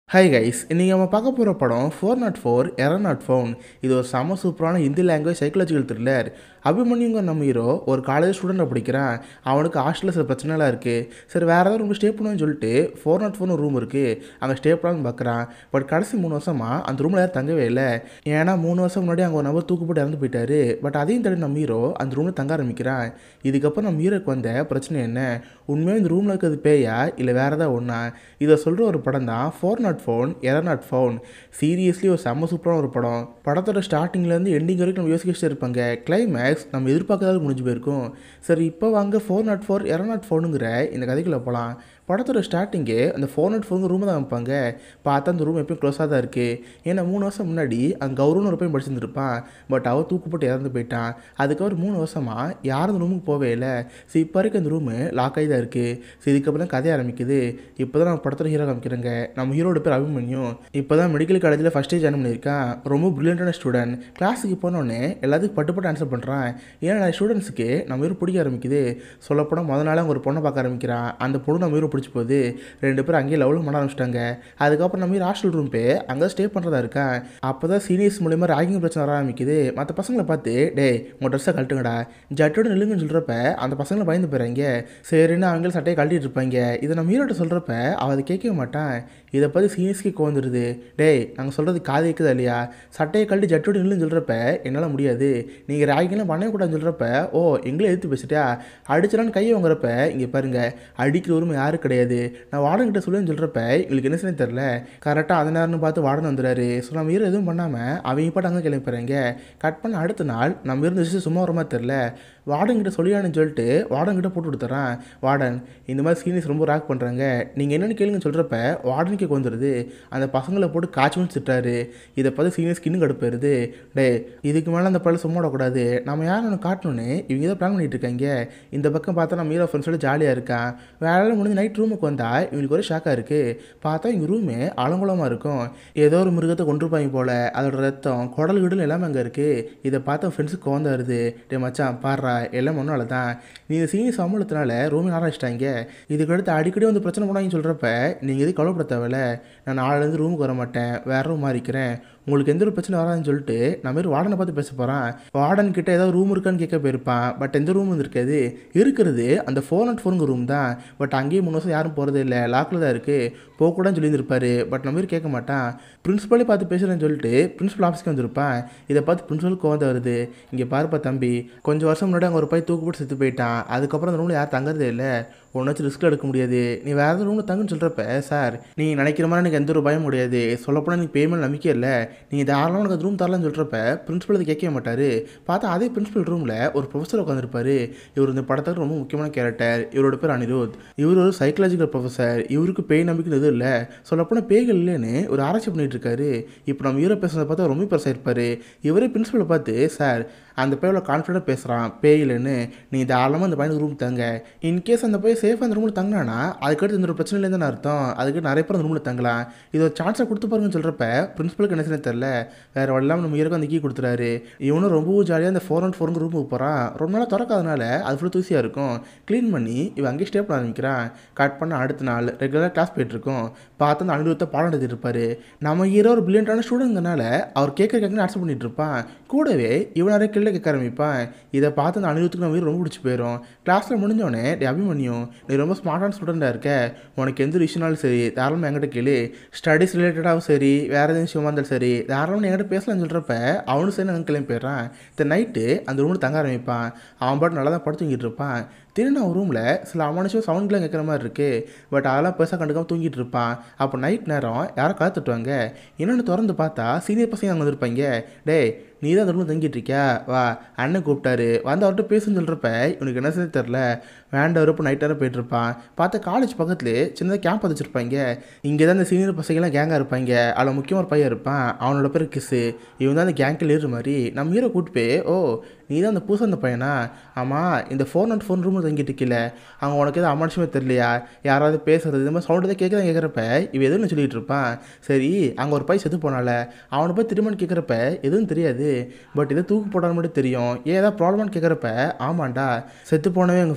hi guys இன்றைக்கி நம்ம பார்க்க போகிற படம் four not four error not phone இது ஒரு செம சூப்பரான ஹிந்தி லாங்குவேஜ் சைக்காலஜிக்கல் த்ரில்லர் அபிமன்யுங்க நம்ம ஹீரோ ஒரு காலேஜ் ஸ்டூடெண்ட்டை படிக்கிறான் அவனுக்கு ஹாஸ்டலில் சில பிரச்சனைலாம் இருக்குது சரி வேறு ஏதாவது ரூம் ஸ்டே பண்ணுவேன்னு சொல்லிட்டு ஃபோர் நாட் ஃபோர்னு ரூம் இருக்குது அங்கே ஸ்டே பண்ணலான்னு பார்க்குறான் பட் கடைசி மூணு வருஷமாக அந்த ரூமில் யாரும் தங்கவே இல்லை ஏன்னா மூணு வருஷம் முன்னாடி அங்கே ஒரு நபர் தூக்கு போட்டு இறந்து போயிட்டாரு பட் அதையும் தடவை நம்ம ஹீரோ அந்த ரூமில் தங்க ஆரம்பிக்கிறான் இதுக்கப்புறம் நம்ம ஹீரோக்கு வந்த பிரச்சனை என்ன உண்மையாக இந்த ரூமில் இருக்கிறது பேயா இல்லை வேறு ஏதாவது ஒன்றா இதை சொல்கிற ஒரு படம் தான் four not phone error not phone seriously ஒரு செம்ம சூப்பரான ஒரு படம் படத்தோட ஸ்டார்டிங்லேருந்து எண்டிங் வரைக்கும் நம்ம யோசிக்கிட்டே இருப்பாங்க கிளைமேக்ஸ் நம்ம எதிர்பார்க்காத முடிஞ்சு போயிருக்கும் சரி இப்போ வாங்க four not four error not ஃபோனுங்கிற இந்த கதைக்குள்ளே போகலாம் படத்தோட ஸ்டார்டிங்கே அந்த ஃபோர் நாட் ஃபோனுங்க ரூமை தான் வைப்பாங்க பார்த்தா அந்த ரூம் எப்பயும் க்ளோஸாக தான் இருக்குது ஏன்னா மூணு வருஷம் முன்னாடி அங்கே கௌரவன் ஒரு பையன் படிச்சிருந்துருப்பான் பட் அவன் தூக்குப்பட்டு இறந்து போயிட்டான் அதுக்கப்புறம் மூணு வருஷமாக யாரும் அந்த ரூமுக்கு போவே இல்லை ஸோ இப்போ வரைக்கும் அந்த ரூமு லாக் ஆகி தான் இருக்குது ஸோ இதுக்கப்புறம் தான் கதை ஆரம்பிக்குது இப்போ தான் நம்ம படத்தில் ஹீரோ காமிக்கிறேங்க நம்ம ஹீரோட பேர் அபிமன்யும் இப்போ தான் மெடிக்கல் காலேஜில் ஃபஸ்ட் இயர் ஜாயின் பண்ணியிருக்கான் ரொம்ப ப்ரில்லியண்டான ஸ்டூடெண்ட் கிளாஸுக்கு போனோடனே எல்லாத்துக்கும் பட்டு பட்டு ஆன்சர் பண்ணுறான் ஏன்னா நிறைய ஸ்டூடெண்ட்ஸுக்கு நம்ம ஹீரோ பிடிக்க ஆரம்பிக்குது சொல்லப்போனால் முத நாள் அவங்க ஒரு பொண்ணை பார்க்க ஆரம்பிக்கிறான் அந்த பொண்ணு நம்ம ஹீரோ பிடிச்சி போகுது ரெண்டு பேரும் அங்கேயே லெவலும் பண்ண ஆரம்பிச்சிட்டாங்க அதுக்கப்புறம் நம்ம ஹீரோ ஹாஸ்டல் ரூம் போய் அங்கே ஸ்டே பண்ணுறதா இருக்கான் அப்போ தான் சீனியர்ஸ் மூலியமாக ராகிங் பிரச்சனை வர ஆரம்பிக்குது மற்ற பசங்களை பார்த்து டேய் உங்கள் ட்ரெஸ்ஸை கழட்டுங்கடா ஜட்டோட நில்லுங்கன்னு சொல்கிறப்ப அந்த பசங்களை பயந்து போகிறாங்க சரின்னு அவங்களும் சட்டையை கழட்டிட்டு இருப்பாங்க இதை நம்ம ஹீரோட்ட சொல்கிறப்ப அவள் அதை கேட்கவே மாட்டான் இதை பற்றி சீனியர்ஸ்க்கு கோந்துருது டேய் நாங்கள் சொல்கிறது காது கேட்குதா இல்லையா சட்டையை கழட்டி ஜட்டோட நில்லுன்னு சொல்கிறப்ப என்னால் முடியாது நீங்கள் ராகிங்லாம் பண்ணக்கூடாதுன்னு சொல்கிறப்ப ஓ எங்களே எடுத்து பேசிட்டியா அடிச்சிடலான்னு கையை வாங்குறப்ப இங்கே பாருங்க அடிக்கிற உரிமை யாரும் கிடையாது நான் வார்டன்கிட்ட சொல்லுன்னு சொல்கிறப்ப எங்களுக்கு என்ன செய்ய தெரில கரெக்டாக அந்த நேரம்னு பார்த்து வார்டன் வந்துடுறாரு ஸோ நம்ம ஹீரோ எதுவும் பண்ணாமல் அவங்க பாட்டு அங்கே கிளம்பிடுறாங்க கட் பண்ண அடுத்த நாள் நம்ம இருந்த விஷயம் சும்மா வர மாதிரி தெரில வார்டன்கிட்ட சொல்லியான்னு சொல்லிட்டு வார்டன்கிட்ட போட்டு கொடுத்துட்றான் வார்டன் இந்த மாதிரி சீனியர்ஸ் ரொம்ப ராக் பண்ணுறாங்க நீங்கள் என்னென்னு கேளுங்கன்னு சொல்கிறப்ப வார்டனுக்கே வந்துடுது அந்த பசங்களை போட்டு காய்ச்சல் திட்டாரு இதை பார்த்து சீனியர்ஸ் இன்னும் கடுப்பாயிருது டே இதுக்கு மேலே அந்த பழம் சும்மா விடக்கூடாது நம்ம யார் ஒன்று காட்டணும்னு இவங்க தான் பிளான் பண்ணிட்டு இருக்காங்க இந்த பக்கம் பார்த்தா நம்ம ஹீரோ ஃப்ரெண்ட்ஸோட ஜாலியாக இருக்கான் வேலை முடிஞ்சு நைட் ரூமுக்கு வந்தால் இவங்களுக்கு ஒரு ஷாக்காக இருக்குது பார்த்தா இவங்க ரூமே அலங்குலமாக இருக்கும் ஏதோ ஒரு மிருகத்தை கொண்டிருப்பாங்க போல் அதோட ரத்தம் குடல் கிடல் எல்லாமே அங்கே இருக்குது இதை பார்த்த ஃப்ரெண்ட்ஸுக்கு கோவம் வருது டே மச்சான் பாடுறா எல்லாம் ஒன்றால தான் நீ இந்த சீனி சம்பளத்தினால ரூமே ஆரம்பிச்சிட்டாங்க இதுக்கடுத்து அடிக்கடி வந்து பிரச்சனை பண்ணாங்கன்னு சொல்கிறப்ப நீங்கள் எதுவும் கவலைப்பட தேவையில்ல நான் நாளிலேருந்து ரூமுக்கு வர மாட்டேன் வேற ரூம் மாறிக்கிறேன் உங்களுக்கு எந்த ஒரு பிரச்சனை வராதுன்னு சொல்லிட்டு நம்ம பேர் வார்டனை பார்த்து பேச போகிறான் வார்டன் கிட்ட ஏதாவது ரூம் இருக்கான்னு கேட்க போயிருப்பான் பட் எந்த ரூம் இருக்காது இருக்கிறது அந்த ஃபோர் நாட் ஃபோருங்க ரூம் தான் பட் அங்கேயும் மூணு வருஷம் யாரும் போகிறதே இல்லை லாக்கில் தான் இருக்குது போகக்கூடாதுன்னு சொல்லியிருந்திருப்பாரு பட் நம்ம பேர் கேட்க மாட்டான் பிரின்ஸிபலே பார்த்து பேசுகிறேன்னு சொல்லிட்டு பிரின்ஸிபல் ஆஃபீஸ்க்கு வந்திருப்பான் இதை பார்த்து பிரின்ஸிபல் கோவம் வருது இங்கே பாருப்பா தம்பி கொஞ்சம் வருஷம் முன்னாடி அங்கே ஒரு பையன் தூக்கு போட்டு செத்து போயிட்டான் அதுக்கப்புறம் அந்த ரூமில் யாரும் தங்குறதே இல்லை ஒன்று வச்சு ரிஸ்க் எடுக்க முடியாது நீ வேறு எதாவது ரூமில் தங்குன்னு சொல்கிறப்ப சார் நீ நினைக்கிற மாதிரி எனக்கு எந்த ஒரு பயம் முடியாது சொல்லப்போனால் நீ பேமெண்ட் நம்பிக்கை இல்லை நீங்கள் தாராளமாக எனக்கு ரூம் தரலான்னு சொல்கிறப்ப பிரின்ஸிபல் அதை கேட்கவே மாட்டார் பார்த்தா அதே பிரின்ஸிபல் ரூமில் ஒரு ப்ரொஃபஸர் உட்காந்துருப்பாரு இவர் இந்த படத்துக்கு ரொம்ப முக்கியமான கேரக்டர் இவரோட பேர் அனிருத் இவர் ஒரு சைக்கலாஜிக்கல் ப்ரொஃபஸர் இவருக்கு பேய் நம்பிக்கை எதுவும் இல்லை சொல்லப்போனால் பேய்கள் இல்லைன்னு ஒரு ஆராய்ச்சி பண்ணிட்டு இருக்காரு இப்போ நம்ம ஹீரோ பேசுறத பார்த்தா ரொம்ப பெருசாக இருப்பார் இவரே பிரின்ஸிபலை பார்த்து சார் அந்த பையனோட கான்ஃபிடென்ட்டாக பேசுகிறான் பேய் இல்லைன்னு நீ தாராளமாக அந்த பையனுக்கு ரூம் தங்க இன்கேஸ் அந்த பையன் சேஃபாக அந்த ரூமில் தங்கினானா அதுக்கடுத்து இந்த ஒரு பிரச்சனை இல்லைன்னு அர்த்தம் அதுக்கு நிறைய பேர் அந்த ரூமில் தங்கலாம் இது ஒரு சான்ஸை கொடுத்து பாருங்கன்னு சொல்கிறப்ப பிரின்ஸிபலுக்கு என்ன செய்ய தெரில வேறு வல்லாமல் நம்ம ஹீரோக்கு அந்த கீ கொடுத்துறாரு இவனும் ரொம்பவும் ஜாலியாக அந்த ஃபோர் அண்ட் ஃபோருங்க ரூமுக்கு போகிறான் ரொம்ப நாளாக திறக்காதனால அது ஃபுல்லாக தூசியாக இருக்கும் க்ளீன் பண்ணி இவன் அங்கேயே ஸ்டே பண்ண ஆரம்பிக்கிறான் கட் பண்ண அடுத்த நாள் ரெகுலராக கிளாஸ் போயிட்டுருக்கோம் பார்த்து அந்த அனிருத்தை பாடம் எடுத்துட்டு இருப்பாரு நம்ம ஹீரோ ஒரு பில்லியண்டான ஸ்டூடெண்ட்னால அவர் கேட்குற கேட்குன்னு ஆன்சர் பண்ணிட்டு இருப்பான் கூடவே இவன் நிறைய கிள்ள கேட்க ஆரம்பிப்பான் இதை பார்த்து அந்த அனிருத்துக்கு நம்ம ரொம்ப பிடிச்சி போயிடும் கிளாஸில் முடிஞ்சோடனே டே அபிமன்யும் நீ ரொம்ப ஸ்மார்ட்டான ஸ்டூடெண்ட்டாக இருக்க உனக்கு எந்த விஷயம்னாலும் சரி தாராளமாக என்கிட்ட கேளு ஸ்டடீஸ் ரிலேட்டடாகவும் சரி வேறு எதுவும் விஷயமா இருந்தாலும் சரி தாராளமாக நீ என்கிட்ட பேசலாம்னு சொல்கிறப்ப அவனும் சரி அங்கே கிளம்பி போயிடுறான் இந்த நைட்டு அந்த ரூமில் தங்க ஆரம்பிப்பான் அவன் பாட்டு நல்லா தான் படுத்து தூங்கிட்டு இருப்பான் திடீர்னு அவன் ரூமில் சில அமானுஷம் சவுண்ட்லாம் கேட்குற மாதிரி இருக்குது பட் அதெல்லாம் பெருசாக கண்டுக்காம தூங்கிட்டு இருப்பான் அப்போ நைட் நேரம் யாரோ காத்துட்டுவாங்க என்னென்னு திறந்து பார்த்தா சீனியர் பசங்க அங்கே வந்திருப்பாங்க டேய் நீ தான் அந்த ரூமில் தங்கிட்டு இருக்கியா வா அண்ணன் கூப்பிட்டாரு வந்து அவர்கிட்ட பேசுன்னு சொல்கிறப்ப இவனுக்கு என்ன செய்ய தெரில வேண்டவர் இப்போ நைட் நேரம் போயிட்டுருப்பான் பார்த்தா காலேஜ் பக்கத்துலேயே சின்னதாக கேம்ப் வச்சுருப்பாங்க இங்கே தான் இந்த சீனியர் பசங்களாம் கேங்காக இருப்பாங்க அதில் முக்கியமாக ஒரு பையன் இருப்பான் அவனோட பேர் கிஸ்ஸு இவன் தான் அந்த கேங்கில் ஏறு மாதிரி நம்ம ஹீரோ கூப்பிட்டு போய் ஓ நீ தான் அந்த புதுசாக அந்த பையனா ஆமாம் இந்த ஃபோன் அண்ட் ஃபோன் ரூமில் தங்கிட்டு இருக்கல அவங்க உனக்கு எதுவும் அமானுஷமே தெரியலையா யாராவது பேசுறது இந்த மாதிரி சவுண்டு தான் கேட்குறேன் கேட்குறப்ப இவன் எதுவும் சொல்லிட்டு இருப்பான் சரி அங்கே ஒரு பையன் செத்து போனால அவனை போய் திரும்பன்னு கேட்குறப்ப எதுவும் தெரியாது பட் இதை தூக்கு போடான்னு மட்டும் தெரியும் ஏன் ஏதாவது ப்ராப்ளம்னு கேட்குறப்ப ஆமாண்டா செத்து போனவே எங்கள் ஃப்ரெண்டு தான்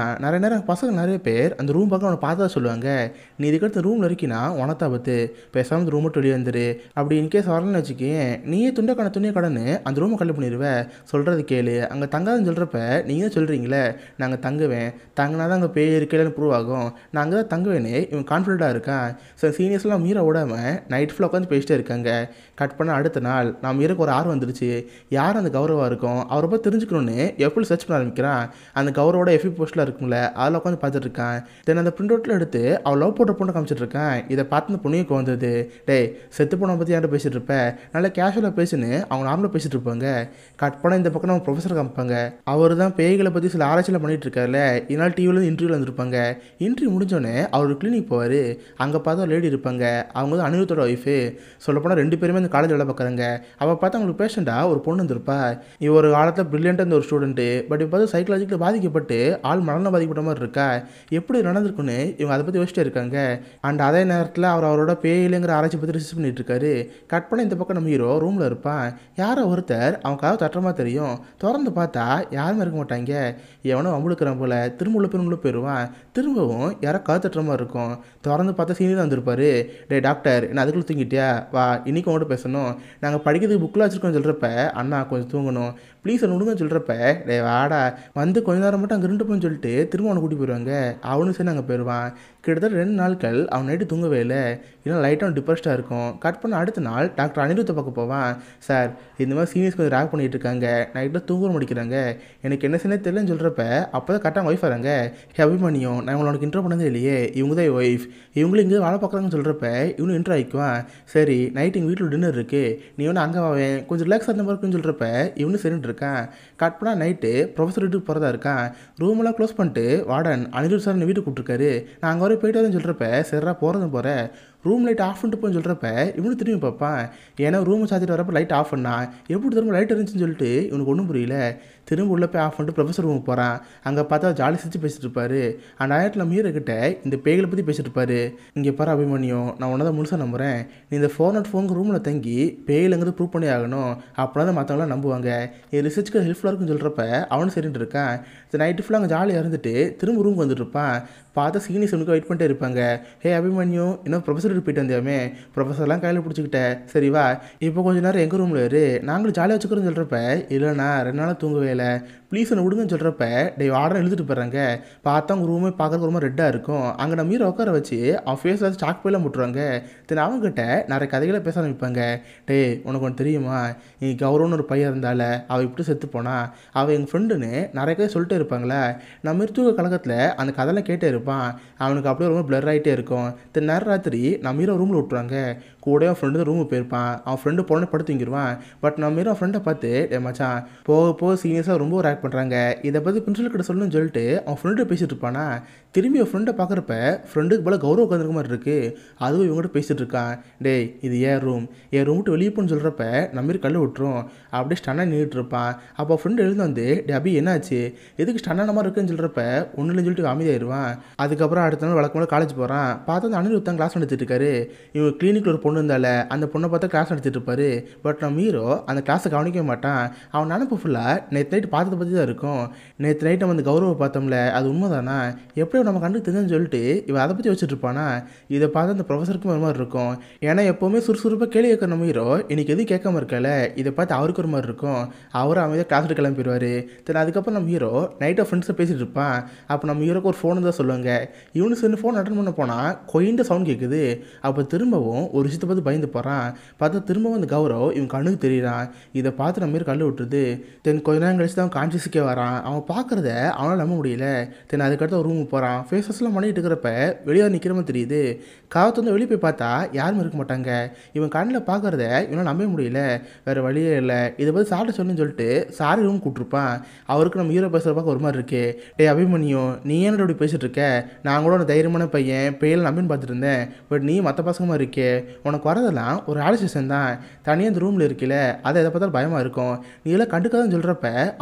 நிறைய நேரம் பசங்க நிறைய பேர் அந்த ரூம் பக்கம் அவனை பார்த்தா சொல்லுவாங்க நீ இதுக்கடுத்து ரூமில் இருக்கினா உனத்தா பத்து பேசாமல் இந்த ரூம் விட்டு வெளியே வந்துரு அப்படி இன்கேஸ் வரலன்னு வச்சுக்கேன் நீயே துண்டக்கான துணியை கடன்னு அந்த ரூமை கல்ல பண்ணிடுவ சொல்கிறது கேளு அங்கே தங்காதுன்னு சொல்கிறப்ப நீங்கள் சொல்கிறீங்களே நாங்கள் தங்குவேன் தங்கினா தான் அங்கே பேய் இருக்கலன்னு ப்ரூவ் ஆகும் நான் அங்கே தான் தங்குவேனே இவன் கான்ஃபிடண்ட்டாக இருக்கான் ஸோ சீனியர்ஸ்லாம் மீற விடாம நைட் ஃபுல்லாக உட்காந்து பேசிட்டே இருக்காங்க கட் பண்ண அடுத்த நாள் நான் மீறக்கு ஒரு ஆர்வம் வந்துருச்சு யார் அந்த கௌரவா இருக்கும் அவரை பற்றி தெரிஞ்சுக்கணும்னு எப்படி சர்ச் பண்ண ஆரம்பிக்கிறான் அந்த கௌரவோட எஃபி போஸ்ட்டில் இருக்கும்ல அதில் உட்காந்து பார்த்துட்டு இருக்கான் தென் அந்த பிரிண்ட் அவுட்டில் எடுத்து அவள் லவ் போட்ட பொண்ணை காமிச்சிட்டு இருக்கான் இதை பார்த்து அந்த பொண்ணுக்கு வந்தது டேய் செத்து பொண்ணை பற்றி யார்ட்ட பேசிட்டு இருப்ப நல்லா கேஷுவலாக பேசுன்னு அவங்க நார்மலாக பேசிட்டு இருப்பாங்க கட் பண்ண இந்த பக்கம் நம்ம ப்ரொஃபஸர் காமிப்பாங்க அவர் தான் பேய்களை பற்றி சில ஆராய்ச்சியில் பண்ணிட்டு இருக்காருல்ல இதனால் டிவியில் இன்டர்வியூவில் வந்திருப்பாங்க இன்டர்வியூ முடிஞ்சோடனே அவர் ஒரு கிளினிக் போவார் அங்கே பார்த்தா லேடி இருப்பாங்க அவங்க வந்து அனிருத்தோட ஒய்ஃபு சொல்லப்போனால் ரெண்டு பேருமே அந்த காலேஜ் வேலை பார்க்குறாங்க அவள் பார்த்தா அவங்களுக்கு பேஷண்ட்டாக ஒரு பொண்ணு வந்திருப்பா இவ ஒரு காலத்தில் ப்ரில்லியண்ட்டாக இருந்த ஒரு ஸ்டூடெண்ட்டு பட் இப்போ பார்த்து சைக்கலாஜிக்கல் பாதிக்கப்பட்டு ஆள் மரணம் பாதிக்கப்பட்ட மாதிரி இருக்கா எப்படி நடந்திருக்குன்னு இவங்க அதை பற்றி யோசிச்சிட்டே இருக்காங்க அண்ட் அதே நேரத்தில் அவர் அவரோட பேயிலைங்கிற ஆராய்ச்சி பற்றி ரிசர்ச் பண்ணிட்டு இருக்காரு கட் பண்ண இந்த பக்கம் நம்ம ஹீரோ ரூமில் இருப்பான் யாரோ ஒருத்தர் அவன் கதவு தட்டுறமா தெரியும் திறந்து பார்த்தா யாருமே இருக்க மாட்டாங்க எவனோ அமுழுக்கிறான் போல திரும்ப உள்ள போய் உள்ள போயிடுவான் திரும்பவும் யாரோ கதவு தட்டுற மாதிரி இருக்கும் திறந்து பார்த்தா சீனியர் வந்திருப்பாரு டே டாக்டர் என்ன அதுக்குள்ளே தூங்கிட்டியா வா இன்னைக்கு உங்கள்கிட்ட பேசணும் நாங்கள் படிக்கிறதுக்கு புக்கில் வச்சுருக்கோம் சொல்கிறப்ப அண்ணா கொஞ்சம் தூங்கணும் ப்ளீஸ் என்ன விடுங்கன்னு சொல்கிறப்ப டே வாடா வந்து கொஞ்ச நேரம் மட்டும் அங்கே ரெண்டு போன்னு சொல்லிட்டு திரும்ப அவனை கூட்டி போயிடுவாங்க அவனும் சரி அங்கே போயிடுவான் கிட்டத்தட்ட ரெண்டு நாட்கள் அவன் நைட்டு தூங்கவே இல்லை இன்னும் லைட்டாக டிப்ரெஸ்டாக இருக்கும் கட் பண்ண அடுத்த நாள் டாக்டர் அனிருத்தை பார்க்க போவான் சார் இந்த மாதிரி சீனியர்ஸ் கொஞ்சம் ரேக் பண்ணிட்டு இருக்காங்க நைட்டில் தூங்க முடிக்கிறாங்க எனக்கு என்ன செய்யணும் தெரியலன்னு சொல்கிறப்ப அப்போ தான் கரெக்டாக ஒய்ஃப் வராங்க ஹே அபிமன்யம் நான் உங்களை உனக்கு இன்ட்ரோ பண்ணதே இல்லையே இவங்க தான் ஒய்ஃப் இவங்களும் இங்கே வேலை பார்க்குறாங்கன்னு சொல்கிறப்ப இவனும் இன்ட்ரோ ஆகிக்குவான் சரி நைட் எங்கள் வீட்டில் டின்னர் இருக்குது நீ வேணா அங்கே வாவேன் கொஞ்சம் ரிலாக்ஸ் ஆன மாதிரி இருக்குன்னு சொல்கிறப்ப இவனும் சரின்ட்டு இருக்கான் கட் பண்ணால் நைட்டு ப்ரொஃபஸர் வீட்டுக்கு போகிறதா இருக்கான் ரூமெல்லாம் க்ளோஸ் பண்ணிட்டு வார்டன் அனிருத் சார் வீட்டுக்கு கூப்பிட்டுருக்காரு நான் அங்கே வரை போயிட்டு வரேன்னு சொல்கிறப்ப சரிடா போகிறதும் போகிறேன் ரூம் லைட் ஆஃப் பண்ணிட்டு போன்னு சொல்கிறப்ப இவனு திரும்பி பார்ப்பான் ஏன்னா ரூம் சாத்திட்டு வரப்போ லைட் ஆஃப் பண்ணா எப்படி திரும்ப லைட் இருந்துச்சுன்னு சொல்லிட்டு இவனுக்கு ஒன்றும் புரியல திரும்ப உள்ள போய் ஆஃப் பண்ணிட்டு ப்ரொஃபஸர் ரூமுக்கு போகிறான் அங்கே பார்த்தா ஜாலி சிரிச்சு பேசிட்டு இருப்பாரு அந்த ஆயிரத்தில் மீற கிட்ட இந்த பேய்களை பற்றி பேசிட்டு இருப்பாரு இங்கே பாரு அபிமன்யம் நான் உன்னை தான் முழுசாக நம்புகிறேன் நீ இந்த ஃபோர் நாட் ஃபோனுக்கு ரூமில் தங்கி பேயிலங்கிறது ப்ரூவ் பண்ணி ஆகணும் அப்படின்னா தான் மற்றவங்களாம் நம்புவாங்க என் ரிசர்ச்சுக்கு ஹெல்ப்ஃபுல்லாக இருக்குன்னு சொல்கிறப்ப அவனும் சரின்ட்டு இருக்கான் இந்த நைட்டு ஃபுல்லாக அங்கே ஜாலியாக இருந்துட்டு திரும்ப ரூமுக்கு வந்துட்டு இருப்பான் பார்த்தா சீனியர்ஸ் உனக்கு வெயிட் பண்ணிட்டே இருப்பாங்க ஹே அபிமன்யு இன்னும் ப்ரொஃபஸர் போயிட்டு வந்தியாமே ப்ரொஃபஸர்லாம் கையில் பிடிச்சிக்கிட்ட சரி வா இப்போ கொஞ்ச நேரம் எங்கள் ரூமில் இரு நாங்களும் ஜாலியாக வச்சுக்கிறோன்னு சொல்கிறப்ப இல்லைண்ணா ரெண்டு நாளாக தூங்கவே இல்லை ப்ளீஸ் என்ன விடுங்கன்னு சொல்கிறப்ப டே ஆர்டர் எழுதிட்டு போகிறாங்க பார்த்தா உங்கள் ரூமே பார்க்கறதுக்கு ரொம்ப ரெட்டாக இருக்கும் அங்கே நம்ம மீற உட்கார வச்சு அவன் ஃபேஸில் சாக் போயெல்லாம் முட்டுருவாங்க தென் அவங்ககிட்ட நிறைய கதைகளை பேச ஆரம்பிப்பாங்க டே உனக்கு ஒன்று தெரியுமா நீ கௌரவன்னு ஒரு பையன் இருந்தால அவள் இப்படி செத்து போனா அவள் எங்கள் ஃப்ரெண்டுன்னு நிறைய கதை சொல்லிட்டே இருப்பாங்களே நம்ம மிருத்துவ கழகத்தில் அந்த கதையெல்லாம் கேட்டே இருப்பான் அவனுக்கு அப்படியே ரொம்ப பிளர் ஆகிட்டே இருக்கும் தென் நேரம் ராத்திரி நம்ம ஹீரோ ரூமில் விட்டுருவாங்க கூட அவன் ஃப்ரெண்டு தான் ரூமுக்கு போயிருப்பான் அவன் ஃப்ரெண்டு போன படுத்து தூங்கிடுவான் பட் நம்ம ஹீரோ ஃப்ரெண்டை பார்த்து "டேய் மச்சான் போக போக சீனியர்ஸாக ரொம்ப ஒரு ஆக்ட் பண்ணுறாங்க இதை பற்றி பிரின்சிபல் கிட்ட சொல்லணும்னு சொல்லிட்டு அவன் ஃப்ரெண்டு பேசிட்டு இருப்பானா திரும்பி அவன் ஃப்ரெண்டை பார்க்குறப்ப ஃப்ரெண்டுக்கு போல கௌரவ உட்காந்துருக்க மாதிரி இருக்கு அதுவும் இவங்ககிட்ட பேசிட்டு இருக்கான் டேய் இது ஏன் ரூம் என் ரூம் விட்டு வெளியே போன்னு சொல்கிறப்ப நம்ம மாரி கல் விட்டுரும் அப்படியே ஸ்டன்னாக நின்றுட்டு இருப்பான் அப்போ ஃப்ரெண்டு எழுந்து வந்து டே அபி என்னாச்சு எதுக்கு ஸ்டன்னான மாதிரி இருக்குன்னு சொல்கிறப்ப ஒன்றும் இல்லைன்னு சொல்லிட்டு அமைதியாயிருவான் அதுக்கப்புறம் அடுத்த நாள் வழக்கமாக காலேஜ் போகிறான் பார்த்தா அந்த அனிருத் தான் கிளாஸ் நடத்திட்டு இருக்காரு இவங்க கிளினிக்கில் ஒரு பொண்ணு இருந்தால அந்த பொண்ணை பார்த்தா கிளாஸ் நடத்திட்டு இருப்பாரு பட் நம்ம ஹீரோ அந்த கிளாஸை கவனிக்கவே மாட்டான் அவன் நினப்பு ஃபுல்லாக நேற்று நைட்டு பார்த்ததை பற்றி தான் இருக்கும் நேற்று நைட் நம்ம அந்த கௌரவ பார்த்தோம்ல அது உண்மைதானா எப்படியோ நம்ம கண்டுக்கு தெரிஞ்சுன்னு சொல்லிட்டு இவன் அதை பற்றி வச்சுட்டு இருப்பானா இதை பார்த்து அந்த ப்ரொஃபஸருக்கும் ஒரு மாதிரி இருக்கும் ஏன்னா எப்போவுமே சுறுசுறுப்பாக கேள்வி கேட்குற நம்ம ஹீரோ இன்னைக்கு எதுவும் கேட்காம இருக்கல இதை பார்த்து அவருக்கு ஒரு மாதிரி இருக்கும் அவரும் அமைதியாக கிளாஸ் எடுக்க கிளம்பிடுவார் தென் அதுக்கப்புறம் நம்ம ஹீரோ நைட்டாக ஃப்ரெண்ட்ஸை பேசிட்டு இருப்பான் அப்போ நம்ம ஹீரோக்கு ஒரு ஃபோன் தான் சொல்லுவாங்க இவனு சேர்ந்து ஃபோன் அட்டன் பண்ண போனால் கொயின்ற சவுண்ட் கேட்குது அப்போ திரும்பவும் ஒரு விஷயத்தை பார்த்து பயந்து போகிறான் பார்த்தா திரும்பவும் அந்த கௌரவ் இவன் கண்ணுக்கு தெரியறான் இதை பார்த்து நம்ம மாரி கல்லு விட்டுருது தென் கொஞ்ச நேரம் கழிச்சு தான் கான்சியஸுக்கே வரான் அவன் பார்க்குறத அவனால் நம்ப முடியல தென் அதுக்கடுத்து ஒரு ரூமுக்கு போகிறான் ஃபேஸஸ்லாம் பண்ணிட்டு இருக்கிறப்ப வெளியே நிற்கிற மாதிரி தெரியுது காவத்து வந்து வெளியே போய் பார்த்தா யாருமே இருக்க மாட்டாங்க இவன் கண்ணில் பார்க்குறத இவனால் நம்பவே முடியல வேறு வழியே இல்லை இதை பற்றி சார்ட்ட சொல்லுன்னு சொல்லிட்டு சாரி ரூம் கூப்பிட்ருப்பான் அவருக்கு நம்ம ஹீரோ பேசுகிற பார்க்க ஒரு மாதிரி இருக்கு டே அபிமன்யும் நீ ஏன் இப்படி பேசிட்டு இருக்க நான் கூட ஒரு தைரியமான பையன் பெயரில் நம்பின்னு பார்த்துட்டு இருந்தேன் பட் நீ மற்ற பசங்கமாக இருக்கே உனக்கு வரதெல்லாம் ஒரு ஆலோசிஷன் தான் தனியாக இந்த ரூமில் இருக்கல அதை எதை பார்த்தாலும் பயமாக இருக்கும் நீ எல்லாம் கண்டுக்காதுன்னு சொல்கிறப்ப அப்போ நம்ம ஹீரோ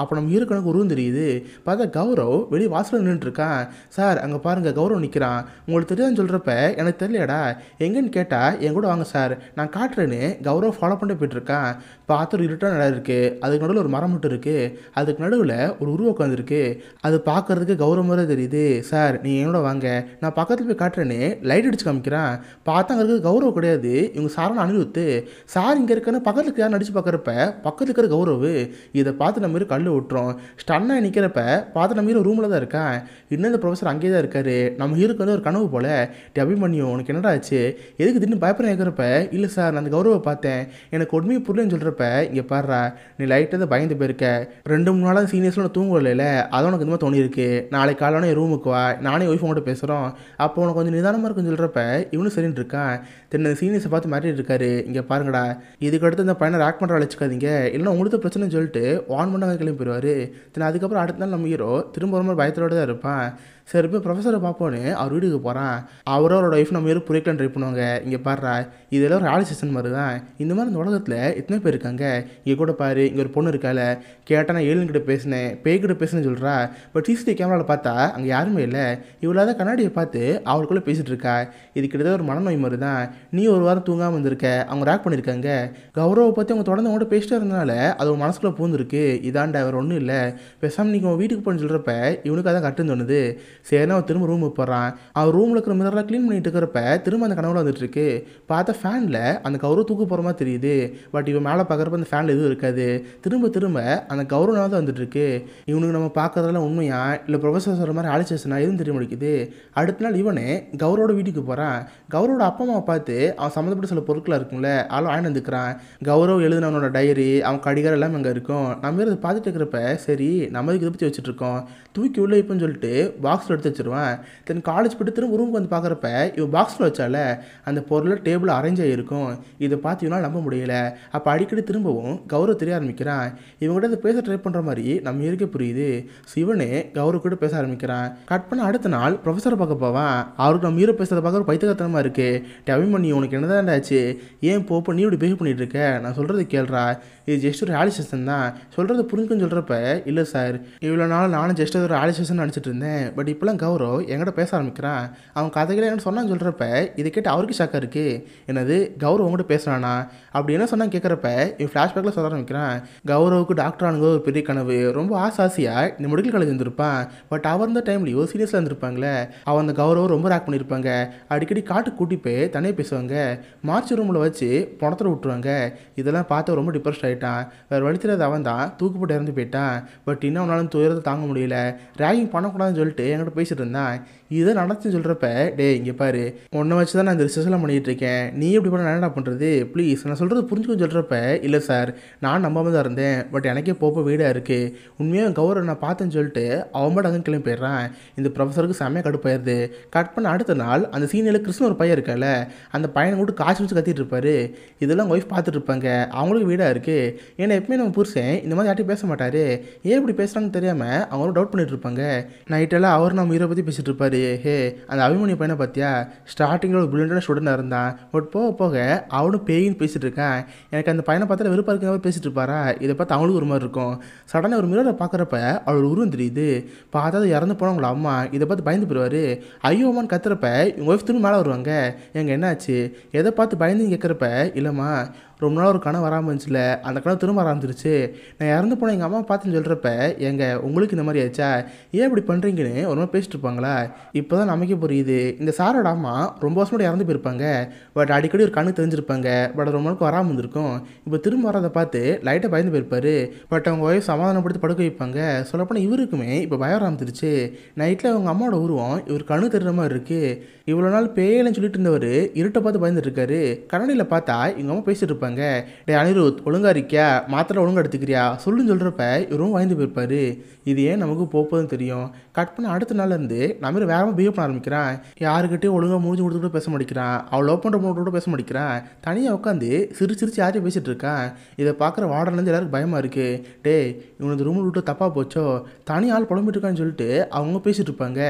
ஹீரோக்கு எனக்கு உருவம் தெரியுது பார்த்தா கௌரவ் வெளியே வாசலில் நின்றுட்டு இருக்கான் சார் அங்கே பாருங்க கௌரவ் நிற்கிறான் உங்களுக்கு தெரியாதுன்னு சொல்கிறப்ப எனக்கு தெரியலடா எங்கன்னு கேட்டால் என் கூட வாங்க சார் நான் காட்டுறேன்னு கௌரவ் ஃபாலோ பண்ணிட்டு போயிட்டு இருக்கான் பார்த்து ஒரு இருட்டான இடம் இருக்குது அதுக்கு நடுவில் ஒரு மரம் மட்டும் இருக்குது அதுக்கு நடுவில் ஒரு உருவம் உட்காந்துருக்கு அது பார்க்கறதுக்கு கௌரவம் மாதிரி தெரியுது சார் நீ என்னோட வாங்க நான் பக்கத்தில் போய் காட்டுறேன்னு லைட் அடிச்சு காமிக்கிறேன் பார்த்தா அங்கே இருக்கிறது கௌரவ் கிடையாது இவங்க சாரன் அனிருத்து சார் இங்கே இருக்கன்னு பக்கத்துக்கு யார் நடிச்சு பார்க்குறப்ப பக்கத்தில் இருக்கிற கௌரவ் இதை பார்த்து நம்ம கல் விட்டுறோம் ஸ்டன்னாக நிற்கிறப்ப பார்த்து நம்ம ஹீரோ ரூமில் தான் இருக்கேன் இன்னும் இந்த ப்ரொஃபஸர் அங்கேயே தான் இருக்காரு நம்ம ஹீரோக்கு வந்து ஒரு கனவு போல டே அபிமன்யு உனக்கு என்னடா ஆச்சு எதுக்கு திடீர்னு பயப்பட கேட்குறப்ப இல்லை சார் நான் அந்த கௌரவை பார்த்தேன் எனக்கு உண்மையை புரியலன்னு சொல்கிறப்ப இங்கே பாடுறா நீ லைட்டாக தான் பயந்து போயிருக்க ரெண்டு மூணு நாளாக சீனியர்ஸில் நான் தூங்கல அதான் உனக்கு இந்த மாதிரி தோணியிருக்கு நாளைக்கு காலையான என் ரூமுக்கு வா நானே ஒய்ஃப் உங்கள்கிட்ட பேசுகிறோம் அப்போ உனக்கு கொஞ்சம் நிதானமாக இருக்குன்னு சொல்கிறப்ப இவனும் சரின்னு இருக்கான் தென்ன சீனியர்ஸை பார்த்து மாட்டிட்டு இருக்காரு இங்கே பாருங்கடா இதுக்கு அடுத்து இந்த பையனை ரேக் பண்ணுற வச்சுக்காதீங்க இல்லைன்னா உங்களுக்கு தான் பிரச்சனைன்னு சொல்லிட்டு ஆன் பண்ணாங்க கிளம்பி போயிடுவார் தென் அதுக்கப்புறம் அடுத்த நாள் நம்ம ஹீரோ திரும்ப ஒரு மாதிரி பயத்தோடு தான் இருப்பான் சரி போய் ப்ரொஃபஸரை பார்ப்போன்னு அவர் வீட்டுக்கு போகிறான் அவரும் அவரோட ஒய்ஃப் நம்ம ஹீரோ புரியக்கலாம் ட்ரை பண்ணுவாங்க இங்கே பாடுறா இதெல்லாம் ஒரு ஆலிசேஷன் மாதிரி தான் இந்த மாதிரி இந்த உலகத்தில் எத்தனை பேர் இருக்காங்க இங்கே கூட பாரு இங்கே ஒரு பொண்ணு இருக்கால கேட்டால் நான் ஏழுங்கிட்ட பேசினேன் பேய்கிட்ட பேசுனேன்னு சொல்கிறா பட் சிசிடிவி கேமராவில் பார்த்தா அங்கே யாருமே இல்லை இவ்வளோ கண்ணாடியை பார்த்து அவளுக்குள்ளே பேசிகிட்டு இருக்கா இது கிட்டத்தட்ட ஒரு மனநோய் மாதிரி தான் நீ ஒரு வாரம் தூங்காமல் வந்திருக்க அவங்க ரேக் பண்ணியிருக்காங்க கௌரவை பற்றி அவங்க தொடர்ந்து அவங்கள்ட்ட பேசிட்டே இருந்தனால அது ஒரு மனசுக்குள்ளே பூந்துருக்கு இதாண்டா வேறு ஒன்றும் இல்லை பேசாமல் நீங்கள் உன் வீட்டுக்கு போன்னு சொல்கிறப்ப இவனுக்கு அதான் கட்டுன்னு தோணுது சரினா அவன் திரும்ப ரூமுக்கு போகிறான் அவன் ரூமில் இருக்கிற மிரரெலாம் க்ளீன் பண்ணிட்டு இருக்கிறப்ப திரும்ப அந்த கனவுல வந்துட்டு இருக்கு பார்த்தா ஃபேனில் அந்த கௌரவ தூக்கு போகிற மாதிரி தெரியுது பட் இவன் மேலே பார்க்குறப்ப அந்த ஃபேனில் எதுவும் இருக்காது திரும்ப திரும்ப அந்த கௌரவனாக தான் வந்துட்டு இருக்கு இவனுக்கு நம்ம பார்க்கறதெல்லாம் உண்மையா இல்லை ப்ரொஃபஸர் சொல்கிற மாதிரி ஆலிசேஷனா எதுவும் தெரிய முடிக்குது அடுத்த நாள் இவனே கௌரோட வீட்டுக்கு போகிறான் கௌரோட அப்பா அம்மாவை பார்த்து அவன் சம்மந்தப்பட்ட சில பொருட்கள் இருக்கும்ல அவளும் வாங்கி வந்துக்கிறான் கௌரவ் எழுதினவனோட டைரி அவன் கடிகாரம் எல்லாம் அங்கே இருக்கும் நம்ம இதை பார்த்துட்டு இருக்கிறப்ப சரி நம்ம இதுக்கு இதை பற்றி வச்சுட்டு இருக்கோம் தூக்கி உள்ளே வைப்போன்னு சொல்லிட்டு பாக்ஸில் எடுத்து வச்சிருவான் தென் காலேஜ் போய்ட்டு திரும்ப ரூமுக்கு வந்து பார்க்குறப்ப இவன் பாக்ஸில் வச்சால அந்த பொருள் டேபிள் அரேஞ்ச் ஆகிருக்கும் இதை பார்த்து இவனால் நம்ப முடியல அப்போ அடிக்கடி திரும்பவும் கௌரவ் தெரிய ஆரம்பிக்கிறான் இவங்ககிட்ட இதை பேச ட்ரை பண்ணுற மாதிரி நம்ம இருக்கே புரியுது சிவனே கௌரவ் கூட பேச ஆரம்பிக்கிறான் கட் பண்ண அடுத்த நாள் ப்ரொஃபஸரை பார்க்க போவான் அவருக்கு நம்ம ஹீரோ பேசுகிறத பார்க்க ஒரு பைத்தியகத்தனமாக இருக்கு டவிமணி உனக்கு என்னதான் ஆச்சு ஏன் போப்போ நீ இப்படி பிஹேவ் பண்ணிட்டு இருக்க நான் சொல்கிறது கேள்றா இது ஜஸ்ட் ஒரு ஆலிசேஷன் தான் சொல்கிறது புரிஞ்சுக்குன்னு சொல்கிறப்ப இல்லை சார் இவ்வளோ நாள் நானும் ஜஸ்ட் ஒரு ஆலிசேஷன் நினச்சிட்டு இருந்தேன் பட் இப்போலாம் கௌரவ் என்கிட்ட பேச ஆரம்பிக்கிறான் அவன் கதைகளை என்ன சொன்னான்னு சொல்கிறப்ப இதை கேட்டு அவருக்கு ஷாக்காக இருக்குது என்னது கௌரவ் உங்கள்கிட்ட பேசுகிறானா அப்படி என்ன சொன்னான்னு கேட்குறப்ப இவன் ஃப்ளாஷ்பேக்கில் சொல்ல ஆரம்பிக்கிறான் கௌரவுக்கு டாக்டர் ஆனுங்க ஒரு பெரிய கனவு ரொம்ப ஆசை ஆசையாக இந்த மெடிக்கல் காலேஜ் இருந்திருப்பான் பட் அவர் இருந்த டைம்லேயும் சீரியஸாக இருந்திருப்பாங்களே அவன் அந்த கௌரவம் ரொம்ப ரேக் பண்ணியிருப்பாங்க அடிக்கடி காட்டுக்கு கூட்டி போய் தனியாக பேசுவாங்க மார்ச் ரூமில் வச்சு பணத்தில் விட்டுருவாங்க இதெல்லாம் பார்த்து ரொம்ப டிப்ரெஸ்ட் ஆகிட்டான் வேறு வழி தெரியாத அவன் தான் தூக்கு போட்டு இறந்து போயிட்டான் பட் இன்னும் அவனாலும் துயரத்தை தாங்க முடியல ரேகிங் பண்ணக்கூடாதுன்னு சொல்லிட்டு என்கிட்ட பேசிட்டு இருந்தான் இதை நடத்துன்னு சொல்கிறப்ப டே இங்கே பாரு உன்னை வச்சு தான் நான் இந்த ரிசர்ச்லாம் பண்ணிகிட்டு இருக்கேன் நீ எப்படி பண்ண என்னடா பண்ணுறது ப்ளீஸ் நான் சொல்கிறது புரிஞ்சுக்கன்னு சொல்கிறப்ப இல்லை சார் நான் நம்பாமல் தான் இருந்தேன் பட் எனக்கே போப்போ வீடாக இருக்குது உண்மையாக கௌரவ நான் பார்த்தேன்னு சொல்லிட்டு அவன் மட்டும் அங்கே கிளம்பி போயிடுறான் இந்த ப்ரொஃபஸருக்கு செம்மையாக கடுப்பாயிருது கட் பண்ண அடுத்த நாள் அந்த சீனியரில் கிருஷ்ண ஒரு பையன் இருக்கல அந்த பையனை கூட காய்ச்சி வச்சு கத்திட்டு இருப்பாரு இதெல்லாம் ஒய்ஃப் பார்த்துட்டு இருப்பாங்க அவங்களுக்கு வீடாக இருக்குது ஏன்னா எப்பவுமே நம்ம புருஷன் இந்த மாதிரி யார்ட்டையும் பேச மாட்டார் ஏன் இப்படி பேசுகிறாங்கன்னு தெரியாமல் அவங்களும் டவுட் பண்ணிட்டு இருப்பாங்க நைட்டெல்லாம் அவர் நம்ம ஹீரோ பற்றி பேசிட்டு இருப்பாரு ஹே அந்த அபிமன்யு பையனை பார்த்தியா ஸ்டார்டிங்கில் ஒரு பிரில்லியண்டான ஸ்டூடெண்டாக இருந்தான் பட் போக போக அவனும் பேயின்னு பேசிட்டு இருக்கான் எனக்கு அந்த பையனை பார்த்தா வெறுப்பாக இருக்கிற மாதிரி பேசிட்டு இருப்பாரா இதை பார்த்து அவங்களுக்கு ஒரு மாதிரி இருக்கும் சடனாக ஒரு மிரரை பார்க்குறப்ப அவளோட உருவம் தெரியுது பார்த்தா அது இறந்து போனவங்கள அம்மா இதை பார்த்து பயந்து போயிடுவார் ஐயோ அம்மான்னு கத்துறப்ப இவங்க ஒய்ஃப் திரும்ப மேலே வருவாங்க எங்க என்னாச்சு எதை பார்த்து பயந்து கேட்குறப்ப இல்லைம்மா ரொம்ப நாள் ஒரு கனவு வராமல் இருந்துச்சுல அந்த கனவு திரும்ப ஆரம்பிச்சிருச்சு நான் இறந்து போன எங்கள் அம்மா பார்த்துன்னு சொல்கிறப்ப எங்க உங்களுக்கு இந்த மாதிரி ஆச்சா ஏன் இப்படி பண்ணுறீங்கன்னு ஒரு மாதிரி பேசிட்டு இருப்பாங்களா இப்போ தான் நமக்கே புரியுது இந்த சாரோட அம்மா ரொம்ப வருஷம் இறந்து போயிருப்பாங்க பட் அடிக்கடி ஒரு கண்ணு தெரிஞ்சிருப்பாங்க பட் அது ரொம்ப நாளுக்கு வராமல் இருந்திருக்கும் இப்போ திரும்ப வரதை பார்த்து லைட்டாக பயந்து போயிருப்பாரு பட் அவங்க ஒய்ஃப் சமாதானப்படுத்தி படுக்க வைப்பாங்க சொல்லப்போனால் இவருக்குமே இப்போ பயம் ஆரம்பிச்சிருச்சு நைட்டில் அவங்க அம்மாவோட உருவம் இவர் கண்ணு தெரிகிற மாதிரி இருக்குது இவ்வளோ நாள் பேயலன்னு சொல்லிட்டு இருந்தவர் இருட்டை பார்த்து பயந்துட்டு இருக்காரு கண்ணாடியில் பார்த்தா இவங்க அம்மா பேசிட்டு இருப்பாங்க டே அனிருத் ஒழுங்கா இருக்கியா மாத்திரை ஒழுங்கா எடுத்துக்கிறியா சொல்லுன்னு சொல்கிறப்ப இவரும் பயந்து போயிருப்பாரு இது ஏன் நமக்கு போப்பதும் தெரியும் கட் பண்ண அடுத்த நாள்ல இருந்து நம்ம வேற பிஹேவ் பண்ண ஆரம்பிக்கிறான் யாருக்கிட்டையும் ஒழுங்காக முடிஞ்சு கொடுத்து கூட பேச மாட்டேங்கிறான் அவள் லவ் பண்ணுற பொண்ணு கூட பேச மாட்டேங்கிறான் தனியாக உட்காந்து சிரிச்சு சிரிச்சு யாரையும் பேசிட்டு இருக்கான் இதை பார்க்குற வார்டன்லேருந்து எல்லாருக்கும் பயமாக இருக்கு டேய் இவனது ரூமில் விட்டு தப்பாக போச்சோ தனி ஆள் புலம்பிட்டு இருக்கான்னு சொல்லிட்டு அவங்க பேசிட்டு இருப்பாங்க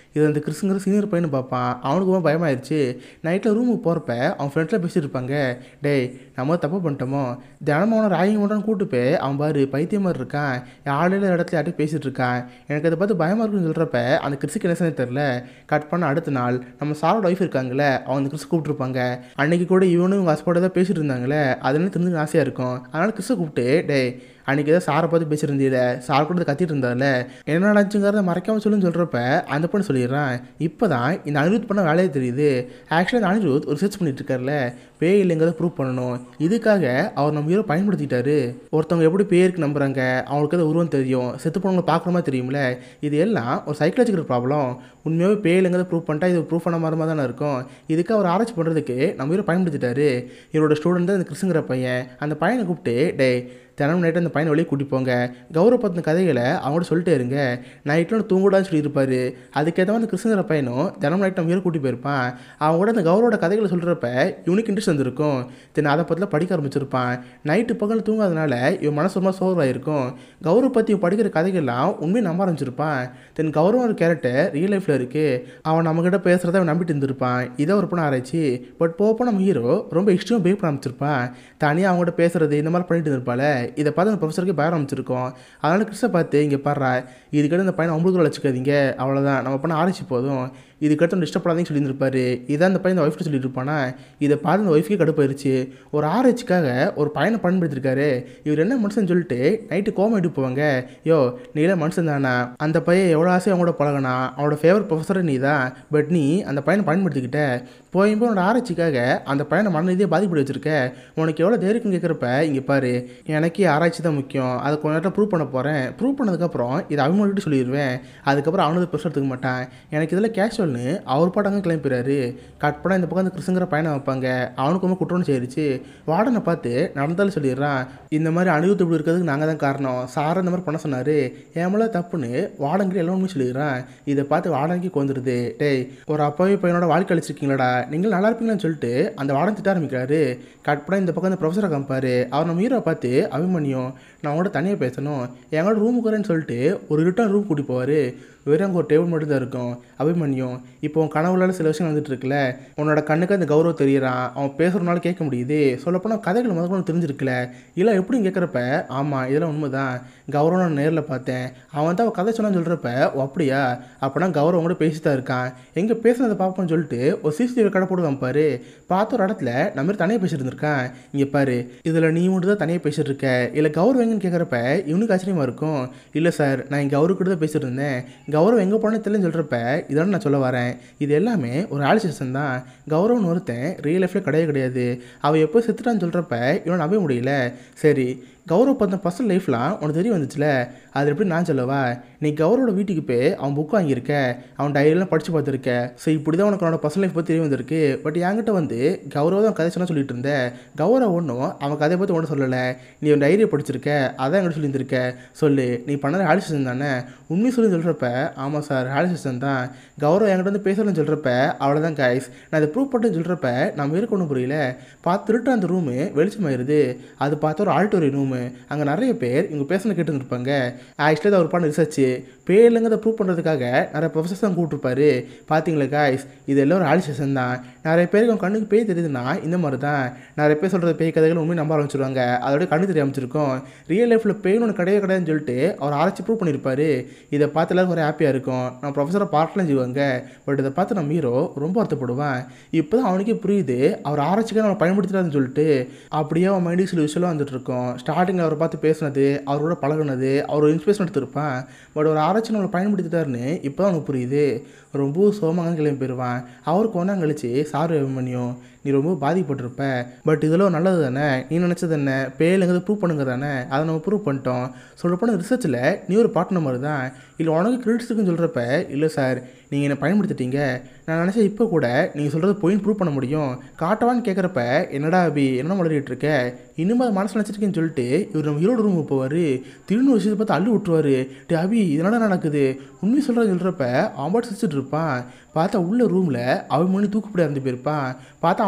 இது அந்த கிறிஸுங்கிற சீனியர் பையனை பார்ப்பான் அவனுக்கு ரொம்ப பயமாயிருச்சு நைட்டில் ரூமுக்கு போகிறப்ப அவன் ஃப்ரெண்ட்ஸில் பேசிட்டு இருப்பாங்க டேய் நம்ம தப்பு பண்ணிட்டோமோ தினமும் அவனை ராகிங் பண்ணுறான்னு கூட்டு போய் அவன் பாரு பைத்தியம் மாதிரி இருக்கான் ஆளுல இடத்துல யார்ட்டையும் பேசிட்டு இருக்கான் எனக்கு அதை பார்த்து பயமாக இருக்குன்னு சொல்கிறப்ப அந்த கிறிஸுக்கு என்ன செய்ய தெரில கட் பண்ண அடுத்த நாள் நம்ம சாரோட ஒய்ஃப் இருக்காங்களே அவங்க அந்த கிறிஸ் கூப்பிட்டுருப்பாங்க அன்னைக்கு கூட இவனும் இவங்க ஹஸ்பண்டை தான் பேசிட்டு இருந்தாங்களே அதெல்லாம் தெரிஞ்சு ஆசையாக இருக்கும் அதனால கிறிஸை கூப்பிட்டு டேய் அன்றைக்கி ஏதோ சாரை பார்த்து பேசியிருந்தீல சார் கூட கத்திட்டு இருந்தால என்ன நடந்துச்சுங்கிறத மறைக்காம சொல்லுன்னு சொல்கிறப்ப அந்த பொண்ணு சொல்லிடுறான் இப்போ தான் இந்த அனிருத் பண்ண வேலையே தெரியுது ஆக்சுவலாக இந்த அனிருத் ஒரு ரிசர்ச் பண்ணிட்டு இருக்கார்ல பேய் இல்லைங்கிறத ப்ரூவ் பண்ணணும் இதுக்காக அவர் நம்ம ஹீரோ பயன்படுத்திட்டாரு ஒருத்தவங்க எப்படி பேருக்கு நம்புறாங்க அவங்களுக்கு அது உருவம் தெரியும் செத்து போனவங்களை பார்க்குற மாதிரி தெரியும்ல இது எல்லாம் ஒரு சைக்கலாஜிக்கல் ப்ராப்ளம் உண்மையாகவே பேய் இல்லைங்கிறத ப்ரூவ் பண்ணிட்டா இது ப்ரூவ் பண்ண மாதிரி தானே இருக்கும் இதுக்கு அவர் ஆராய்ச்சி பண்ணுறதுக்கு நம்ம ஹீரோ பயன்படுத்திட்டாரு இவரோட ஸ்டூடெண்ட் தான் இந்த கிறிஸுங்கிற பையன் அந்த பையனை கூப்பிட்டு டேய் தினமும் நைட்டு அந்த பையனை வெளியே கூட்டிட்டு போங்க கௌரவ பத்தின கதைகளை அவங்கள்ட்ட சொல்லிட்டே இருங்க நைட்டில் தூங்கூடான்னு சொல்லியிருப்பாரு அதுக்கேற்ற மாதிரி கிருஷ்ணகிற பையனும் தினமும் நைட் நம்ம ஹீரோ கூட்டி போயிருப்பான் அவங்க கூட அந்த கௌரவோட கதைகளை சொல்கிறப்ப இவனுக்கு இன்ட்ரெஸ்ட் வந்திருக்கும் தென் அதை பற்றிலாம் படிக்க ஆரம்பிச்சிருப்பான் நைட்டு பகல் தூங்காதனால இவன் மனசு ரொம்ப சோர்வாயிருக்கும் கௌரவ பற்றி இவன் படிக்கிற கதைகள்லாம் உண்மையை நம்ப ஆரம்பிச்சிருப்பான் தென் கௌரவம் ஒரு கேரக்டர் ரியல் லைஃப்பில் இருக்குது அவன் நம்மக்கிட்ட பேசுகிறத அவன் நம்பிட்டு இருந்திருப்பான் இதை ஒரு பொண்ணு ஆராய்ச்சி பட் போக நம்ம ஹீரோ ரொம்ப எக்ஸ்ட்ரீமாக பேக் பண்ண ஆரம்பிச்சிருப்பான் தனியாக அவங்ககிட்ட பேசுறது இந்த மாதிரி பண்ணிட்டு இருப்பாள் இதை பார்த்து அந்த ப்ரொஃபஸருக்கு பயம் ஆரம்பிச்சிருக்கோம் அதனால் கிறிஸ்ட பார்த்து இங்கே பாடுறா இதுக்கிட்ட இந்த பையனை உங்களுக்கு வச்சுக்காதீங்க அவ்வளோதான் நம்ம பண்ண ஆராய்ச்சி போதும் இதுக்கடுத்து டிஸ்டர்ப் பண்ணாதீங்கன்னு சொல்லியிருப்பாரு இதான் அந்த பையன் இந்த ஒய்ஃப்ட்டு சொல்லிட்டு இருப்பானா இதை பார்த்து அந்த ஒய்ஃப்க்கே கடுப்பாயிருச்சு ஒரு ஆராய்ச்சிக்காக ஒரு பையனை பயன்படுத்திருக்காரு இவர் என்ன மனுஷன் சொல்லிட்டு நைட்டு கோமம் எடுத்து போவாங்க யோ நீல மனுஷன் தானா அந்த பையன் எவ்வளோ ஆசை அவங்களோட பழகினா அவனோட ஃபேவரட் ப்ரொஃபஸரை நீ தான் பட் நீ அந்த பையனை பயன்படுத்திக்கிட்ட போய் போய் உன்னோட ஆராய்ச்சிக்காக அந்த பையனை மன ரீதியாக பாதிப்படி வச்சிருக்க உனக்கு எவ்வளோ தைரியம் கேட்குறப்ப இங்கே பாரு எனக்கே ஆராய்ச்சி தான் முக்கியம் அதை கொஞ்ச நேரத்தில் ப்ரூவ் பண்ண போகிறேன் ப்ரூவ் பண்ணதுக்கப்புறம் இதை அவங்கள்ட்ட சொல்லிடுவேன் அதுக்கப்புறம் அவனது பெருசாக எடுத்துக்க மாட்டான் எனக்கு இதில் கேஷுவல்னு அவர் பாட்டாங்க கிளம்பிறாரு கட் பண்ண இந்த பக்கம் அந்த கிறிஸ்துங்கிற பையனை வைப்பாங்க அவனுக்கு ரொம்ப குற்றம் செய்யிருச்சு வார்டனை பார்த்து நடந்தாலும் சொல்லிடுறான் இந்த மாதிரி அணுகுத்து இப்படி இருக்கிறதுக்கு நாங்கள் தான் காரணம் சார் இந்த மாதிரி பண்ண சொன்னார் என் மேலே தப்புன்னு வாடங்கிட்ட எல்லாம் உண்மை சொல்லிடுறான் இதை பார்த்து வாடகைக்கு வந்துடுது டேய் ஒரு அப்பாவி பையனோட வாழ்க்கை அழிச்சிருக்கீங்களாடா நீங்கள் நல்லா இருப்பீங்களான்னு சொல்லிட்டு அந்த வாடன் திட்ட ஆரம்பிக்கிறாரு கட் பண்ண இந்த பக்கம் அந்த ப்ரொஃபஸரை காமிப்பாரு அவர் நம்ம ஹீரோ பார்த்து அபிமன்யும் நான் உங்கள்கிட்ட தனியாக பேசணும் எங்களோட ரூமுக்கு வரேன்னு சொல்லிட்டு ஒரு ரிட்டர்ன் ரூம் கூட்டி போவார் வெறும் அங்கே ஒரு டேபிள் மட்டும் தான் இருக்கும் அபிமன்யும் இப்போ உன் கனவுலால சில விஷயம் வந்துட்டு இருக்குல்ல உன்னோட கண்ணுக்கு அந்த கௌரவம் தெரியறான் அவன் பேசுகிறனால கேட்க முடியுது சொல்லப்போனால் கதைகள் முதல்ல உனக்கு தெரிஞ்சிருக்குல்ல இல்லை எப்படின்னு கேட்குறப்ப ஆமாம் இதெல்லாம் உண்மைதான் கௌரவம் நான் நேரில் பார்த்தேன் அவன் தான் அவன் கதை சொன்னான்னு சொல்கிறப்ப ஓ அப்படியா அப்போனா கௌரவம் கூட பேசி தான் இருக்கான் எங்கே பேசுனதை பார்ப்போம்னு சொல்லிட்டு ஒரு சிசிடிவி கடை போட்டு காமிப்பாரு பார்த்த ஒரு இடத்துல நம்ம மாதிரி தனியாக பேசிட்டு இருந்திருக்கான் இங்கே பாரு இதில் நீ மட்டும் தான் தனியாக பேசிட்டு இருக்க இல்லை கௌரவம் எங்கன்னு கேட்குறப்ப இவனுக்கு ஆச்சரியமாக இருக்கும் இல்லை சார் நான் என் கௌரவ கூட தான் பேசிட்டு இருந்தேன் கௌரவம் எங்கே போனே தெரியலன்னு சொல்கிறப்ப இதெல்லாம் நான் சொல்ல வரேன் இது எல்லாமே ஒரு ஆலிசேஷன் தான் கௌரவன் ஒருத்தன் ரியல் லைஃப்பில் கிடையாது கிடையாது அவள் எப்போ செத்துட்டான்னு சொல்கிறப்ப இவனை நம்ப முடியல சரி கௌரவ பார்த்த பர்சனல் லைஃப்லாம் உனக்கு தெரிய வந்துச்சுல அது எப்படி நான் சொல்லவா நீ கௌரவோட வீட்டுக்கு போய் அவன் புக் வாங்கியிருக்க அவன் டைரியெல்லாம் படித்து பார்த்துருக்க ஸோ இப்படி தான் உனக்கு அவனோட பர்சனல் லைஃப் பற்றி தெரிய வந்திருக்கு பட் என்கிட்ட வந்து கௌரவ தான் கதை சொன்னா சொல்லிட்டு இருந்தேன் கௌரவ ஒன்றும் அவன் கதையை பற்றி ஒன்றும் சொல்லலை நீ அவன் டைரியை படிச்சிருக்க அதான் என்கிட்ட சொல்லியிருந்திருக்க சொல்லு நீ பண்ணது ஹாலிசேஷன் தானே உண்மை சொல்லி சொல்கிறப்ப ஆமாம் சார் ஹாலிசேஷன் தான் கௌரவ என்கிட்ட வந்து பேசலன்னு சொல்கிறப்ப அவ்வளோதான் கைஸ் நான் இதை ப்ரூவ் பண்ணுறேன்னு சொல்கிறப்ப நம்ம இருக்க ஒன்றும் புரியல பார்த்து திருட்டு அந்த ரூமு வெளிச்சமாயிருது அது பார்த்த ஒரு ஆல்டோரி ரூமு அங்கே நிறைய பேர் இவங்க பேசணும் கேட்டு இருப்பாங்க ஆக்சுவலி அதை ஒரு பண்ண ரிசர்ச் பேருலங்கிறத ப்ரூவ் பண்ணுறதுக்காக நிறைய ப்ரொஃபஸர்ஸ் தான் கூப்பிட்டுருப்பாரு பார்த்தீங்களா காய்ஸ் இது எல்லாம் ஒரு ஆலிசேஷன் தான் நிறைய பேருக்கு அவங்க கண்ணுக்கு பேய் தெரியுதுன்னா இந்த மாதிரி தான் நிறைய பேர் சொல்கிற பேய் கதைகள் உண்மை நம்ப ஆரம்பிச்சிருவாங்க அதோட கண்ணு தெரிய ஆரம்பிச்சிருக்கும் ரியல் லைஃப்பில் பேய்னு ஒன்று கிடையவே கிடையாதுன்னு சொல்லிட்டு அவர் ஆராய்ச்சி ப்ரூவ் பண்ணியிருப்பாரு இதை பார்த்து எல்லாருக்கும் ஒரு ஹாப்பியாக இருக்கும் நான் ப்ரொஃபஸரை பார்க்கலாம் செய்வாங்க பட் இதை பார்த்து நம்ம ஹீரோ ரொம்ப வருத்தப்படுவான் இப்போ தான் அவனுக்கே புரியுது அவர் ஆராய்ச்சிக்காக நம்ம பயன்படுத்துறாருன்னு சொல்லிட்டு அப்படியே அவன் மைண்டுக்கு சில விஷயம் வந்துட்டு இருக்கும் ஸ்டார்டிங்கில் அவரை பார்த்து பேசுனது அவரோட பழகுனது அவர் ஒரு இன்ஸ்பிரேஷன் எடுத்திருப்பான் பட் ஒரு ஆராய்ச்சி நம்மளை பயன்படுத்திட்டாருன்னு இப்போ தான் அவனுக்கு புரியுது ரொம்ப சோமங்க கிளம்பி போயிடுவான் அவருக்கு ஒன்றா கழிச்சு சாரு அபிமன்யும் நீ ரொம்ப பாதிக்கப்பட்டிருப்ப பட் இதெல்லாம் நல்லது தானே நீ நினச்சது என்ன பேலுங்கிறத ப்ரூவ் பண்ணுங்க தானே அதை நம்ம ப்ரூவ் பண்ணிட்டோம் சொல்லப்போன ரிசர்ச்சில் நீ ஒரு பார்ட்னர் மாதிரி தான் இல்லை உனக்கு கிரெடிட்ஸ் இருக்குன்னு சொல்கிறப்ப இல்லை சார் நீங்கள் என்னை பயன்படுத்திட்டீங்க நான் நினச்சேன் இப்போ கூட நீங்கள் சொல்கிறது பொயின் ப்ரூவ் பண்ண முடியும் காட்டவான்னு கேட்குறப்ப என்னடா அபி என்ன வளரிட்டு இருக்க இன்னும் அதை மனசு நினச்சிருக்கேன்னு சொல்லிட்டு இவர் நம்ம ஹீரோட ரூம் போவார் திடீர்னு ஒரு விஷயத்தை பார்த்து அள்ளி விட்டுருவாரு டே அபி இதனால நடக்குது உண்மை சொல்கிறது சொல்கிறப்ப அவன் பாட்டு சிரிச்சிட்டு இருப்பான் பார்த்தா உள்ள ரூமில் அவன் மணி தூக்குப்படி இறந்து போயிருப்பான் பார்த்தா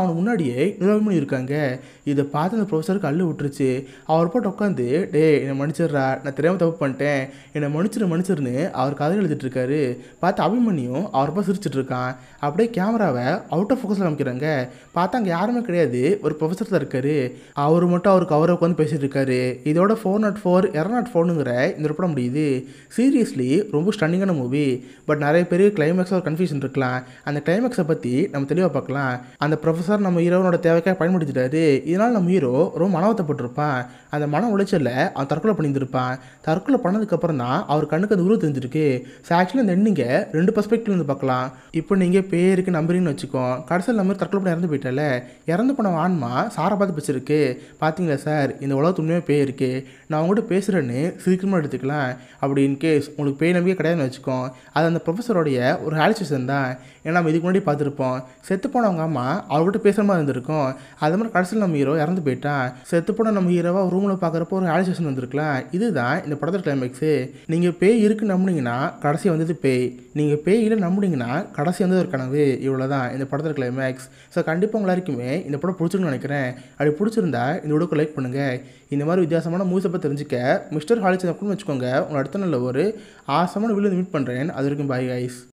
அவனுக்கு முன்னாடியே இன்னொரு பண்ணி இருக்காங்க இதை பார்த்து அந்த ப்ரொஃபஸருக்கு அள்ளு விட்டுருச்சு அவர் போட்டு உட்காந்து டே என்னை மன்னிச்சிடுறா நான் தெரியாமல் தப்பு பண்ணிட்டேன் என்னை மன்னிச்சிரு மன்னிச்சிருன்னு அவர் கதை எழுதிட்டு இருக்காரு பார்த்து அபிமன்யும் அவர் பார்த்து சிரிச்சிட்டு இருக்கான் அப்படியே கேமராவை அவுட் ஆஃப் ஃபோக்கஸில் காமிக்கிறாங்க பார்த்தா அங்கே யாருமே கிடையாது ஒரு ப்ரொஃபஸர் தான் இருக்காரு அவர் மட்டும் அவருக்கு அவரை உட்காந்து பேசிட்டு இருக்காரு இதோட ஃபோர் நாட் ஃபோர் எர நாட் ஃபோனுங்கிற இந்த படம் முடியுது சீரியஸ்லி ரொம்ப ஸ்டன்னிங்கான மூவி பட் நிறைய பேர் கிளைமேக்ஸ் ஒரு கன்ஃபியூஷன் இருக்கலாம் அந்த கிளைமேக்ஸை பற்றி நம்ம தெளிவாக பார்க்கலாம் அந்த ப்ரொஃபஸர் நம்ம ஹீரோனோட தேவைக்காக பயன்படுத்திட்டாரு இதனால் நம்ம ஹீரோ ரொம்ப மனவத்தப்பட்டிருப்பான் அந்த மன உளைச்சலில் அவன் தற்கொலை பண்ணியிருந்திருப்பான் தற்கொலை பண்ணதுக்கப்புறம் தான் அவர் கண்ணுக்கு அந்த உருவம் தெரிஞ்சிருக்கு ஸோ ஆக்சுவலி அந்த எண்ணிங்க ரெண்டு பர்ஸ்பெக்டிவ் வந்து பார்க்கலாம் இப்போ நீங்கள் பேருக்கு நம்புறீங்கன்னு வச்சுக்கோ கடைசியில் நம்ம தற்கொலை பண்ணி இறந்து போயிட்டால இறந்து போன ஆன்மா சாரை பார்த்து பேசிருக்கு பார்த்தீங்களா சார் இந்த உலகத்து உண்மையாக பேய் இருக்கு நான் உங்கள்கிட்ட பேசுகிறேன்னு சீக்கிரமாக எடுத்துக்கலாம் அப்படி இன்கேஸ் உங்களுக்கு பேய் நம்பிக்கை கிடையாதுன்னு வச்சுக்கோ அது அந்த ப்ரொஃபஸரோடைய ஒரு ஹாலிசேஷன் தான் ஏன்னா நம்ம இதுக்கு முன்னாடி பார்த்துருப்போம் செத்து போனவங்க அம்மா அவர்கிட்ட பேசுகிற மாதிரி இருந்திருக்கும் அது மாதிரி கடைசியில் நம்ம ஹீரோ இறந்து போயிட்டான் செத்து போன நம்ம ஹீரோவை ரூமில் பார்க்குறப்போ ஒரு ஹாலிசேஷன் வந்திருக்கலாம் இதுதான் இந்த படத்தோட கிளைமேக்ஸு நீங்கள் பேய் இருக்குன்னு நம்புனீங்கன்னா கடைசி வந்தது பேய் நீங்கள் பேய் இல்லை நம்புனீங்கன்னா கடைசி வந்தது ஒரு கனவு இவ்வளோ தான் இந்த படத்தோட கிளைமேக்ஸ் ஸோ கண்டிப்பாக உங்க எல்லாருக்குமே இந்த படம் பிடிச்சிருக்குன்னு நினைக்கிறேன் அப்படி பிடிச்சிருந்தா இந்த வீடியோக்கு லைக் பண்ணுங்கள் இந்த மாதிரி வித்தியாசமான மூவிஸை பற்றி தெரிஞ்சுக்க மிஸ்டர் ஹாலிசன் அப்படின்னு வச்சுக்கோங்க உங்களை அடுத்த நல்ல ஒரு ஆசமான வீடியோ மீட் பண்ணுறேன் அது வரைக்கும் பாய் கைஸ்